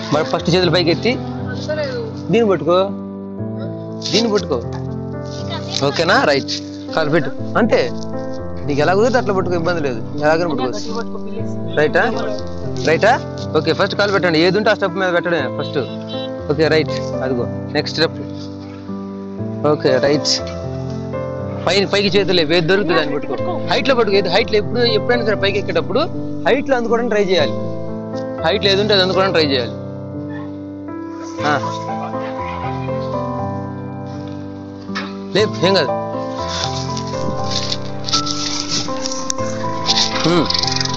మరి ఫస్ట్ చేతులు పైకి ఎత్తి దీన్ని పట్టుకో దీన్ని పట్టుకో ఓకేనా రైట్ కాలు పెట్టు అంతే నీకు ఎలా కుదిరితే అట్లా పట్టుకో ఇబ్బంది లేదు ఎలాగైనా పట్టుకోవచ్చు రైటా రైటా ఓకే ఫస్ట్ కాలు పెట్టండి ఏది ఉంటే ఆ స్టెప్ మీద పెట్టడమే ఫస్ట్ ఓకే రైట్ అదిగో నెక్స్ట్ స్టెప్ ఓకే రైట్ పైన పైకి చేతులు లేవు. ఏది దొరుకుతుంది అని పట్టుకో హైట్ లో పట్టుకో ఏది హైట్ లో ఎప్పుడు ఎప్పుడైనా సరే పైకి ఎక్కేటప్పుడు హైట్ లో అందుకోవడం ట్రై చేయాలి హైట్ లో ఏది ఉంటే అది అందుకోవడం ట్రై చేయాలి ఆ. లేపు ఏం కాదు ఉమ్.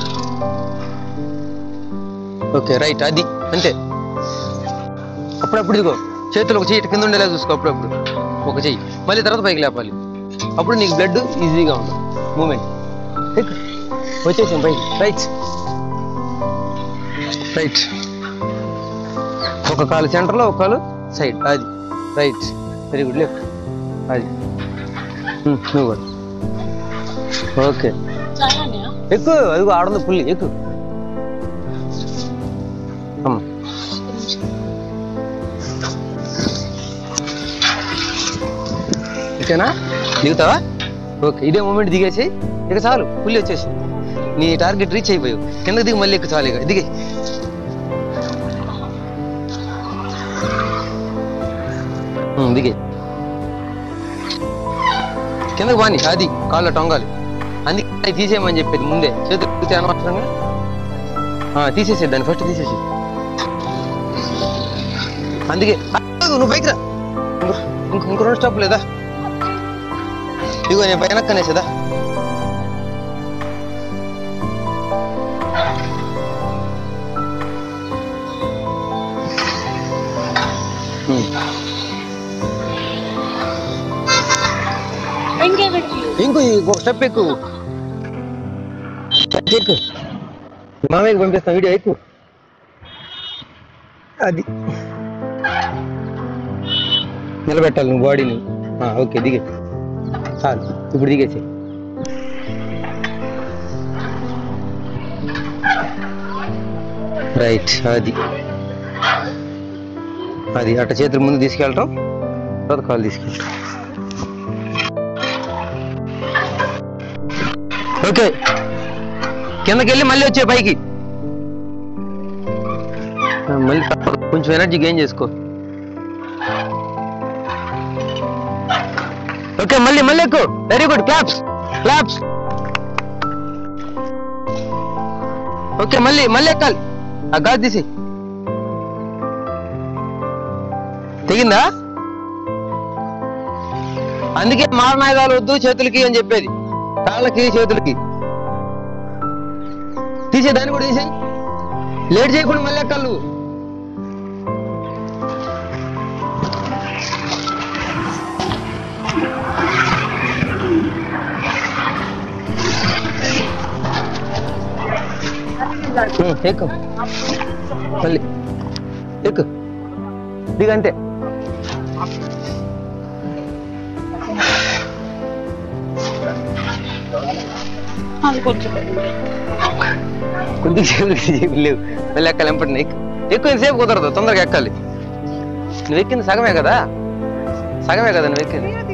ఓకే రైట్ అది అంతే అప్పుడప్పుడు ఇదిగో చేతులు ఒక చెయ్యి ఇటు కింద ఉండేలా చూసుకో అప్పుడప్పుడు ఒక చెయ్యి మళ్ళీ తర్వాత పైకి లేపాలి అప్పుడు నీకు బ్లడ్ ఈజీగా ఉంటుంది మూమెంట్ వచ్చేసాం పైకి రైట్ రైట్ ఒక కాలు సెంటర్లో ఒక కాలు సైడ్ అది రైట్ వెరీ గుడ్ లెఫ్ట్ అది ఉమ్, నువ్వు కూడా ఓకే ఎక్కువ అదిగో ఆడుంది పుల్లి ఎక్కువ అమ్మ ఓకేనా దిగుతావా ఓకే ఇదే మూమెంట్ దిగేసి ఇక చాలు పుల్లి వచ్చేసి నీ టార్గెట్ రీచ్ అయిపోయావు కింద దిగి మళ్ళీ ఎక్కువ చాలు ఇక దిగే ఉమ్, దిగే కిందకు బాని అది కాళ్ళ టొంగాలి అందుకే అది తీసేయమని చెప్పేది ముందే చేతులు ఎత్తితే అనవసరంగా ఆ, తీసేసేది దాన్ని ఫస్ట్ తీసేసి అందుకే ఆగు, నువ్వు బైక్ రా ఇంకో- ఇంకో ఇంకో రెండు స్టాప్ లేదా ఇగో నేను పైన కనేసేదా ఇంకో ఇంకో స్టెప్ ఎక్కువ ఎక్కువ మామయ్యకి పంపిస్తాం వీడియో ఎక్కువ అది నిలబెట్టాలి నువ్వు బాడీని ఓకే దిగే చాలు ఇప్పుడు దిగేసి రైట్ అది అది అట్ట చేతులు ముందు తీసుకెళ్ళటం తర్వాత కాలు తీసుకెళ్ళటం ఓకే కిందకి వెళ్ళి మళ్ళీ వచ్చే పైకి ఆ, మళ్ళీ తప్పదు. కొంచెం ఎనర్జీ గెయిన్ చేసుకో ఓకే మళ్ళీ మళ్ళీ ఎక్కువ very good claps claps okay మళ్ళీ మళ్ళీ ఎక్కాలి ఆ గాజు తీసి తెగిందా అందుకే మారణాయుధాలు వద్దు చేతులకి అని చెప్పేది కాళ్ళకి చేతులకి తీసే దాన్ని కూడా తీసేయి లేట్ చేయకుండా మళ్ళీ ఎక్కాలి నువ్వు ఉం, ఎక్కు మళ్ళీ ఎక్కు దిగంతే కొద్దిగా సేపు లేవు మళ్ళీ ఎక్కాలి ఎంపటి ఎక్కు ఎక్కువ సేపు కుదరదు తొందరగా ఎక్కాలి నువ్వు ఎక్కింది సగమే కదా సగమే కదా నువ్వు ఎక్కింది